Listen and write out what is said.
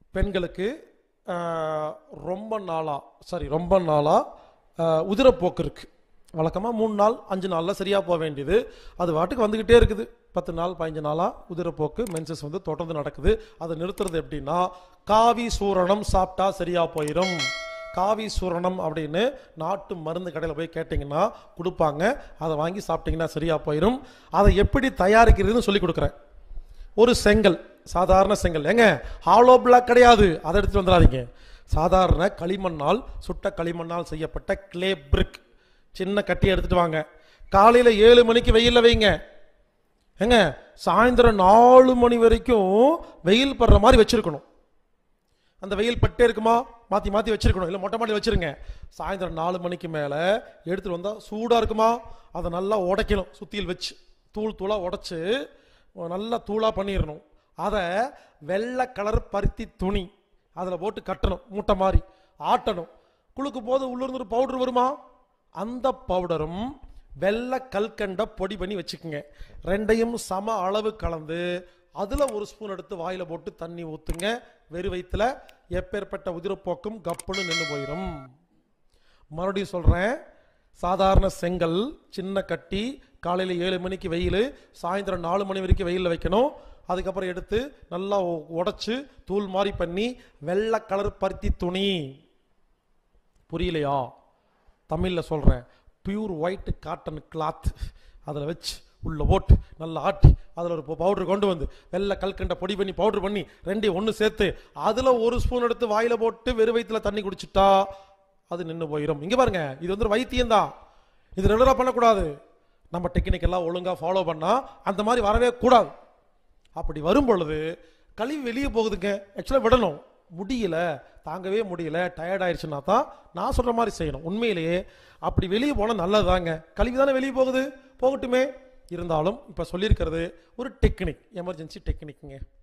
பெண்களுக்கு ஆஹ், ரொம்ப நாளாக சாரி ரொம்ப நாளாக உதிரப்போக்கு இருக்கு வழக்கமாக மூணு நாள் அஞ்சு நாளில் சரியாக போக வேண்டியது அது வாட்டுக்கு வந்துக்கிட்டே இருக்குது பத்து நாள் பதினஞ்சு நாளாக உதிரப்போக்கு மென்சஸ் வந்து தொடர்ந்து நடக்குது அதை நிறுத்துறது எப்படின்னா காவி சூரணம் சாப்பிட்டா சரியாக போயிடும் காவி சூரணம் அப்படின்னு நாட்டு மருந்து கடையில் போய் கேட்டிங்கன்னா கொடுப்பாங்க அதை வாங்கி சாப்பிட்டீங்கன்னா சரியாக போயிடும் அதை எப்படி தயாரிக்கிறதுன்னு சொல்லி கொடுக்குறேன் ஒரு செங்கல் சாதாரண செங்கல் ஏங்க ஹாலோ பிளாக் கிடையாது அதை எடுத்துட்டு வந்துடாதீங்க சாதாரண களிமண்ணால் சுட்ட களிமண்ணால் செய்யப்பட்ட கிளே பிரிக் சின்ன கட்டி எடுத்துட்டு வாங்க காலையில் ஏழு மணிக்கு வெயில்ல வைங்க ஏங்க சாயந்தரம் நாலு மணி வரைக்கும் வெயில் படுற மாதிரி வச்சிருக்கணும் அந்த வெயில் பட்டே இருக்குமா மாற்றி மாற்றி வச்சிருக்கணும் இல்லை மொட்டை மாடி வச்சிருங்க சாயந்தரம் நாலு மணிக்கு மேலே எடுத்துகிட்டு வந்தால் சூடாக இருக்குமா அதை நல்லா உடைக்கணும் சுத்தியில் வச்சு தூள் தூளாக உடைச்சு நல்லா தூளாக பண்ணிடணும் அதை வெள்ளை கலர் பருத்தி துணி அதில் போட்டு கட்டணும் மூட்டை மாதிரி ஆட்டணும் குளுக்கும் போது உள்ளிருந்து ஒரு பவுடர் வருமா அந்த பவுடரும் வெள்ளை கல்கண்ட பொடி பண்ணி வச்சுக்கோங்க ரெண்டையும் சம அளவு கலந்து அதில் ஒரு ஸ்பூன் எடுத்து வாயில் போட்டு தண்ணி ஊற்றுங்க வெறு வயிற்றுல எப்பேற்பட்ட உதிரப்போக்கும் கப்புன்னு நின்று போயிடும் மறுபடியும் சொல்கிறேன் சாதாரண செங்கல் சின்ன கட்டி காலையில் ஏழு மணிக்கு வெயில் சாயந்தரம் நாலு மணி வரைக்கும் வெயிலில் வைக்கணும் அதுக்கப்புறம் எடுத்து நல்லா உடைச்சு தூள் மாதிரி பண்ணி வெள்ளை கலர் பருத்தி துணி புரியலையா தமிழில் சொல்கிறேன் பியூர் ஒயிட் காட்டன் கிளாத் அதில் வச்சு உள்ள போட்டு நல்லா ஆட்டி அதில் ஒரு பவுடர் கொண்டு வந்து வெள்ளை கல்கண்டை பொடி பண்ணி பவுடர் பண்ணி ரெண்டையும் ஒன்று சேர்த்து அதில் ஒரு ஸ்பூன் எடுத்து வாயில் போட்டு வெறு வயிற்றுல தண்ணி குடிச்சிட்டா அது நின்று போயிடும் இங்கே பாருங்க இது வந்து ஒரு வைத்தியம் தான் இது ரெகுலராக பண்ணக்கூடாது நம்ம டெக்னிக் எல்லாம் ஒழுங்காக ஃபாலோ பண்ணால் அந்த மாதிரி வரவே கூடாது அப்படி வரும் பொழுது கழிவு வெளியே போகுதுங்க ஆக்சுவலாக விடணும் முடியல தாங்கவே முடியல டயர்ட் ஆயிடுச்சுன்னா தான் நான் சொல்ற மாதிரி செய்யணும் உண்மையிலேயே அப்படி வெளியே போனால் நல்லதுதாங்க கழிவு தானே வெளியே போகுது போகட்டுமே இருந்தாலும் இப்போ சொல்லியிருக்கிறது ஒரு டெக்னிக் எமர்ஜென்சி டெக்னிக்குங்க